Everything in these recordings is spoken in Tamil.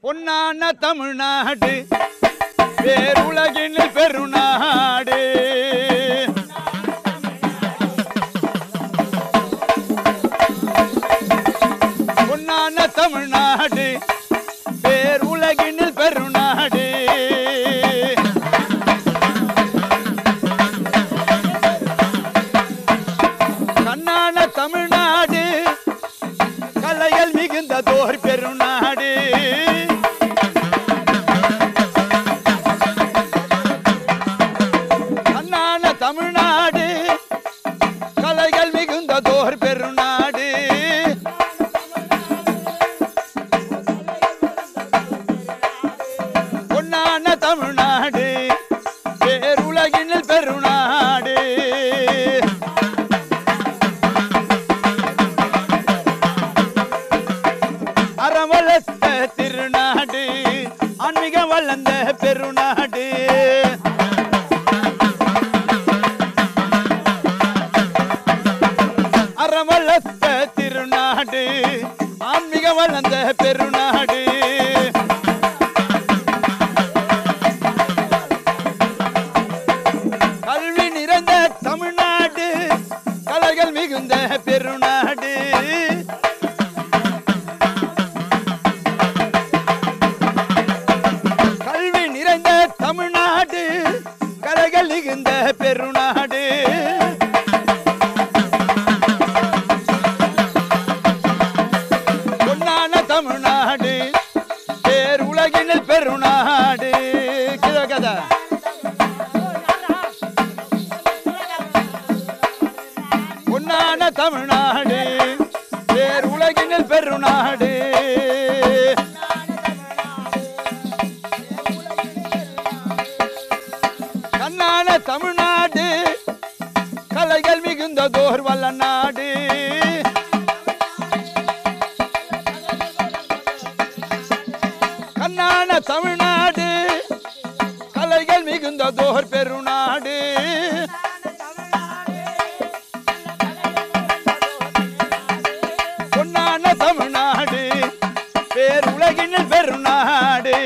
பொன்னான தமிழ்நாடு பேருலகினில் பெருநாடு பொன்னான தமிழ்நாடு பேருலகினில் பெருநாடு கண்ணான தமிழ்நாடு கலைகள் மிகுந்ததோர் பெருநாடு கண்ணான தமிழ்நாடு கலைகள் மிகுந்ததோர் பெருநாடு பொன்னான தமிழ்நாடு பேருலகினில் பெருநாடு அறம் வளர்த்த திருநாடு ஆன்மீக வளர்ந்த பெருநாடு அறம் வளர்த்த திருநாடு ஆன்மீக வளர்ந்த பெருநாடு கல்வி நிறைந்த தமிழ்நாடு கலைகள் மிகுந்த பெருநாடு கல்வி நிறைந்த தமிழ்நாடு கலைகள் மிகுந்த பெருநாடு பொன்னான தமிழ்நாடு பேர் உலகினில் பெருநாடு கித கதை பொன்னான தமிழ்நாடு பேர் உலகினில் பெருநாடு கண்ணான தமிழ்நாடு கலைகள் மிகுந்ததோர் வல்ல நாடு கண்ணான தமிழ்நாடு கலைகள் மிகுந்ததோர் பெருநாடு பொன்னான தமிழ்நாடு பேர் உலகினில் பெருநாடு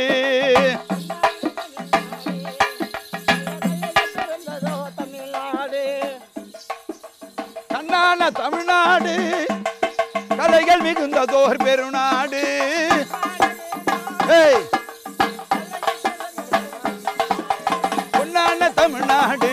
கண்ணான தமிழ்நாடு கலைகள் மிகுந்ததோர் பெருநாடு ஏய். பொன்னான தமிழ்நாடு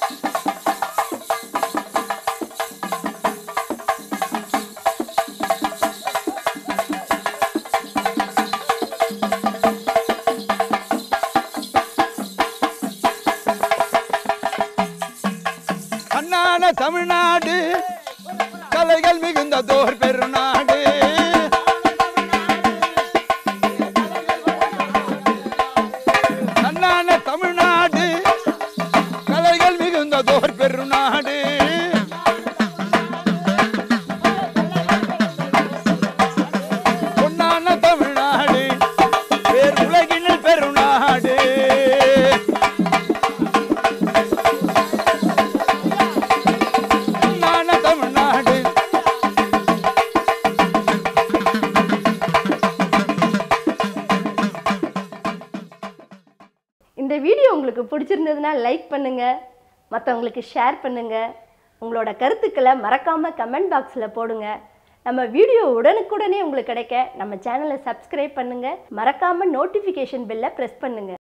கண்ணான தமிழ்நாடு கலைகள் மிகுந்ததோர் பெருநாடு கண்ணான தமிழ்நாடு கலைகள் மிகுந்ததோர் பெருநாடு பொன்னான தமிழ்நாடு பேர் உலகினில் பெருநாடு பொன்னான தமிழ்நாடு இந்த வீடியோ உங்களுக்கு பிடிச்சிருந்ததுன்னா லைக் பண்ணுங்க மற்றவங்களுக்கு ஷேர் பண்ணுங்க உங்களோட கருத்துக்களை மறக்காம கமெண்ட் பாக்ஸில் போடுங்க நம்ம வீடியோ உடனுக்குடனே உங்களுக்கு கிடைக்க நம்ம சேனலை சப்ஸ்கிரைப் பண்ணுங்க மறக்காம நோட்டிஃபிகேஷன் பெல்லை ப்ரெஸ் பண்ணுங்க